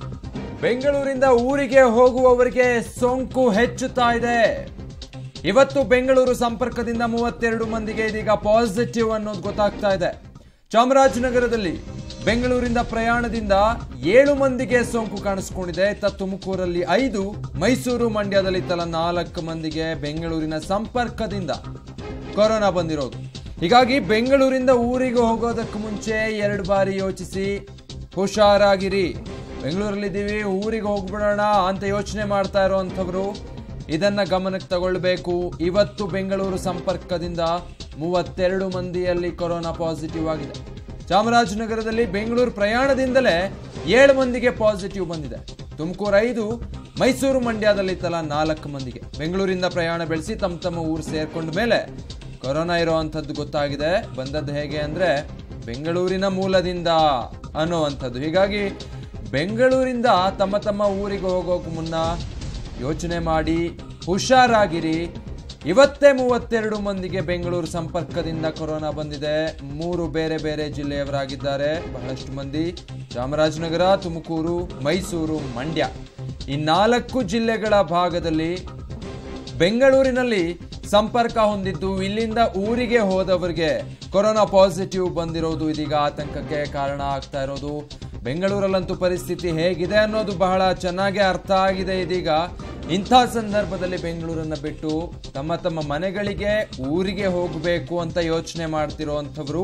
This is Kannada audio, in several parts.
ಬೆಂಗಳೂರಿಂದ ಊರಿಗೆ ಹೋಗುವವರಿಗೆ ಸೋಂಕು ಹೆಚ್ಚುತ್ತಾ ಇದೆ ಇವತ್ತು ಬೆಂಗಳೂರು ಸಂಪರ್ಕದಿಂದ ಮೂವತ್ತೆರಡು ಮಂದಿಗೆ ಇದೀಗ ಪಾಸಿಟಿವ್ ಅನ್ನೋದು ಗೊತ್ತಾಗ್ತಾ ಇದೆ ಚಾಮರಾಜನಗರದಲ್ಲಿ ಬೆಂಗಳೂರಿಂದ ಪ್ರಯಾಣದಿಂದ ಏಳು ಮಂದಿಗೆ ಸೋಂಕು ಕಾಣಿಸ್ಕೊಂಡಿದೆ ಇತ್ತ ತುಮಕೂರಲ್ಲಿ ಐದು ಮೈಸೂರು ಮಂಡ್ಯದಲ್ಲಿ ತಲಾ ನಾಲ್ಕು ಮಂದಿಗೆ ಬೆಂಗಳೂರಿನ ಸಂಪರ್ಕದಿಂದ ಕೊರೋನಾ ಬಂದಿರೋದು ಹೀಗಾಗಿ ಬೆಂಗಳೂರಿಂದ ಊರಿಗೆ ಹೋಗೋದಕ್ಕೆ ಮುಂಚೆ ಎರಡು ಬಾರಿ ಯೋಚಿಸಿ ಹುಷಾರಾಗಿರಿ ಬೆಂಗಳೂರಲ್ಲಿದ್ದೀವಿ ಊರಿಗೆ ಹೋಗ್ಬಿಡೋಣ ಅಂತ ಯೋಚನೆ ಮಾಡ್ತಾ ಇರೋವಂಥವ್ರು ಇದನ್ನ ಗಮನಕ್ಕೆ ತಗೊಳ್ಬೇಕು ಇವತ್ತು ಬೆಂಗಳೂರು ಸಂಪರ್ಕದಿಂದ ಮೂವತ್ತೆರಡು ಮಂದಿಯಲ್ಲಿ ಕೊರೋನಾ ಪಾಸಿಟಿವ್ ಆಗಿದೆ ಚಾಮರಾಜನಗರದಲ್ಲಿ ಬೆಂಗಳೂರು ಪ್ರಯಾಣದಿಂದಲೇ ಏಳು ಮಂದಿಗೆ ಪಾಸಿಟಿವ್ ಬಂದಿದೆ ತುಮಕೂರು ಐದು ಮೈಸೂರು ಮಂಡ್ಯದಲ್ಲಿ ತಲಾ ನಾಲ್ಕು ಮಂದಿಗೆ ಬೆಂಗಳೂರಿಂದ ಪ್ರಯಾಣ ಬೆಳೆಸಿ ತಮ್ಮ ತಮ್ಮ ಊರು ಸೇರ್ಕೊಂಡ ಮೇಲೆ ಕೊರೋನಾ ಇರೋವಂಥದ್ದು ಗೊತ್ತಾಗಿದೆ ಬಂದದ್ದು ಹೇಗೆ ಅಂದ್ರೆ ಬೆಂಗಳೂರಿನ ಮೂಲದಿಂದ ಅನ್ನೋವಂಥದ್ದು ಹೀಗಾಗಿ ಬೆಂಗಳೂರಿಂದ ತಮ್ಮ ತಮ್ಮ ಊರಿಗೆ ಹೋಗೋಕೆ ಮುನ್ನ ಯೋಚನೆ ಮಾಡಿ ಹುಷಾರಾಗಿರಿ ಇವತ್ತೇ ಮೂವತ್ತೆರಡು ಮಂದಿಗೆ ಬೆಂಗಳೂರು ಸಂಪರ್ಕದಿಂದ ಕೊರೋನಾ ಬಂದಿದೆ ಮೂರು ಬೇರೆ ಬೇರೆ ಜಿಲ್ಲೆಯವರಾಗಿದ್ದಾರೆ ಬಹಳಷ್ಟು ಮಂದಿ ಚಾಮರಾಜನಗರ ತುಮಕೂರು ಮೈಸೂರು ಮಂಡ್ಯ ಈ ನಾಲ್ಕು ಜಿಲ್ಲೆಗಳ ಭಾಗದಲ್ಲಿ ಬೆಂಗಳೂರಿನಲ್ಲಿ ಸಂಪರ್ಕ ಹೊಂದಿದ್ದು ಇಲ್ಲಿಂದ ಊರಿಗೆ ಹೋದವರಿಗೆ ಕೊರೋನಾ ಪಾಸಿಟಿವ್ ಬಂದಿರೋದು ಇದೀಗ ಆತಂಕಕ್ಕೆ ಕಾರಣ ಆಗ್ತಾ ಇರೋದು ಬೆಂಗಳೂರಲ್ಲಂತೂ ಪರಿಸ್ಥಿತಿ ಹೇಗಿದೆ ಅನ್ನೋದು ಬಹಳ ಚೆನ್ನಾಗಿ ಅರ್ಥ ಆಗಿದೆ ಇದೀಗ ಇಂಥ ಸಂದರ್ಭದಲ್ಲಿ ಬೆಂಗಳೂರನ್ನ ಬಿಟ್ಟು ತಮ್ಮ ತಮ್ಮ ಮನೆಗಳಿಗೆ ಊರಿಗೆ ಹೋಗಬೇಕು ಅಂತ ಯೋಚನೆ ಮಾಡ್ತಿರೋವಂಥವ್ರು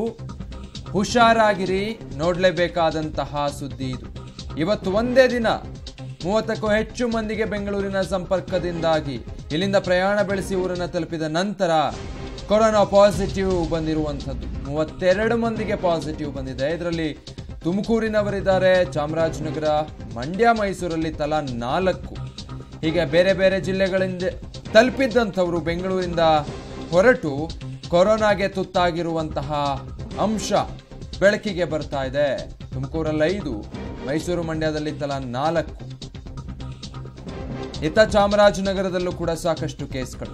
ಹುಷಾರಾಗಿರಿ ನೋಡಲೇಬೇಕಾದಂತಹ ಸುದ್ದಿ ಇದು ಇವತ್ತು ಒಂದೇ ದಿನ ಮೂವತ್ತಕ್ಕೂ ಹೆಚ್ಚು ಮಂದಿಗೆ ಬೆಂಗಳೂರಿನ ಸಂಪರ್ಕದಿಂದಾಗಿ ಇಲ್ಲಿಂದ ಪ್ರಯಾಣ ಬೆಳೆಸಿ ಊರನ್ನ ತಲುಪಿದ ನಂತರ ಕೊರೋನಾ ಪಾಸಿಟಿವ್ ಬಂದಿರುವಂಥದ್ದು ಮೂವತ್ತೆರಡು ಮಂದಿಗೆ ಪಾಸಿಟಿವ್ ಬಂದಿದೆ ಇದರಲ್ಲಿ ತುಮಕೂರಿನವರಿದ್ದಾರೆ ಚಾಮರಾಜನಗರ ಮಂಡ್ಯ ಮೈಸೂರಲ್ಲಿ ತಲಾ ನಾಲ್ಕು ಹೀಗೆ ಬೇರೆ ಬೇರೆ ಜಿಲ್ಲೆಗಳಿಂದ ತಲುಪಿದ್ದಂಥವರು ಬೆಂಗಳೂರಿಂದ ಹೊರಟು ಕೊರೋನಾಗೆ ತುತ್ತಾಗಿರುವಂತಹ ಅಂಶ ಬೆಳಕಿಗೆ ಬರ್ತಾ ಇದೆ ತುಮಕೂರಲ್ಲಿ ಐದು ಮೈಸೂರು ಮಂಡ್ಯದಲ್ಲಿ ತಲಾ ನಾಲ್ಕು ಇತ್ತ ಚಾಮರಾಜನಗರದಲ್ಲೂ ಕೂಡ ಸಾಕಷ್ಟು ಕೇಸ್ಗಳು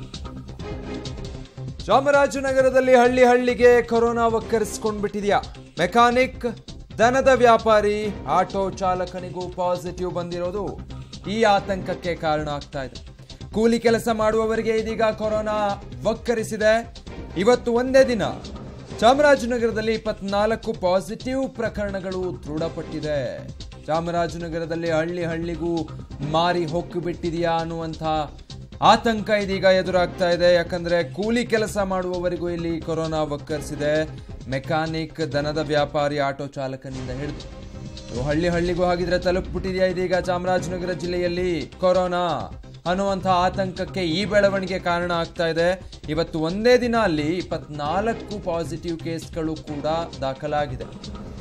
ಚಾಮರಾಜನಗರದಲ್ಲಿ ಹಳ್ಳಿ ಹಳ್ಳಿಗೆ ಕೊರೋನಾ ಒಕ್ಕರಿಸ್ಕೊಂಡ್ಬಿಟ್ಟಿದ್ಯಾ ಮೆಕ್ಯಾನಿಕ್ ದನದ ವ್ಯಾಪಾರಿ ಆಟೋ ಚಾಲಕನಿಗೂ ಪಾಸಿಟಿವ್ ಬಂದಿರೋದು ಈ ಆತಂಕಕ್ಕೆ ಕಾರಣ ಆಗ್ತಾ ಇದೆ ಕೂಲಿ ಕೆಲಸ ಮಾಡುವವರಿಗೆ ಇದೀಗ ಕೊರೋನಾ ಒಕ್ಕರಿಸಿದೆ ಇವತ್ತು ಒಂದೇ ದಿನ ಚಾಮರಾಜನಗರದಲ್ಲಿ ಇಪ್ಪತ್ನಾಲ್ಕು ಪಾಸಿಟಿವ್ ಪ್ರಕರಣಗಳು ದೃಢಪಟ್ಟಿದೆ ಚಾಮರಾಜನಗರದಲ್ಲಿ ಹಳ್ಳಿ ಹಳ್ಳಿಗೂ ಮಾರಿ ಹೊಕ್ಕು ಬಿಟ್ಟಿದೆಯಾ ಅನ್ನುವಂಥ ಆತಂಕ ಇದೀಗ ಎದುರಾಗ್ತಾ ಇದೆ ಯಾಕಂದ್ರೆ ಕೂಲಿ ಕೆಲಸ ಮಾಡುವವರಿಗೂ ಇಲ್ಲಿ ಕೊರೋನಾ ಒಕ್ಕರಿಸಿದೆ ಮೆಕ್ಯಾನಿಕ್ ದನದ ವ್ಯಾಪಾರಿ ಆಟೋ ಚಾಲಕನಿಂದ ಹಿಡಿದು ಇದು ಹಳ್ಳಿ ಹಳ್ಳಿಗೂ ಹಾಗಿದ್ರೆ ತಲುಪಿಬಿಟ್ಟಿದೆಯಾ ಇದೀಗ ಚಾಮರಾಜನಗರ ಜಿಲ್ಲೆಯಲ್ಲಿ ಕೊರೋನಾ ಅನ್ನುವಂಥ ಆತಂಕಕ್ಕೆ ಈ ಬೆಳವಣಿಗೆ ಕಾರಣ ಆಗ್ತಾ ಇದೆ ಇವತ್ತು ಒಂದೇ ದಿನ ಅಲ್ಲಿ ಇಪ್ಪತ್ನಾಲ್ಕು ಪಾಸಿಟಿವ್ ಕೇಸ್ಗಳು ಕೂಡ ದಾಖಲಾಗಿದೆ